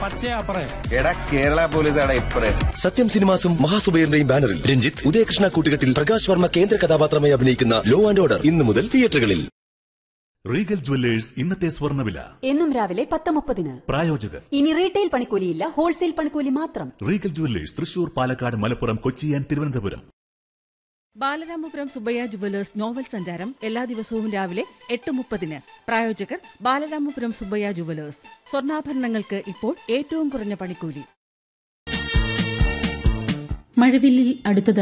പച്ചയാപ്പറേ എടാ കേരള പോലീസാണ് ഇപ്പറേ സത്യം സിനിമാസും മഹാസുബൈറിന്റെയും ബാനറിൽ രഞ്ജിത്ത് ഉദയകൃഷ്ണ കൂട്ടുകെട്ടിൽ പ്രകാശ് വർമ്മ കേന്ദ്ര കഥാപാത്രമായി അഭിനയിക്കുന്ന ലോ ആൻഡ് ഓർഡർ ഇന്നു മുതൽ തിയേറ്ററുകളിൽ റീഗൽ ജുവല്ലേഴ്സ് ഇന്നത്തെ സ്വർണ്ണവില എന്നും രാവിലെ പത്ത് മുപ്പതിന് പ്രായോജകർ ഇനി റീറ്റെയിൽ പണിക്കൂലിയില്ല ഹോൾസെയിൽ പണിക്കൂലി മാത്രം Regal jewellers Thrissur Palakkad Malappuram Kochi and Thiruvananthapuram Balaramapuram Subbaiah jewellers novel സഞ്ചാരം എല്ലാ ദിവസവും രാവിലെ എട്ട് മുപ്പതിന് പ്രായോജകർ ബാലരാമപുരം സുബയ്യ ജുവലേഴ്സ് സ്വർണ്ണാഭരണങ്ങൾക്ക് ഇപ്പോൾ ഏറ്റവും കുറഞ്ഞ പണിക്കൂലി മഴവില്ലിൽ അടുത്തത്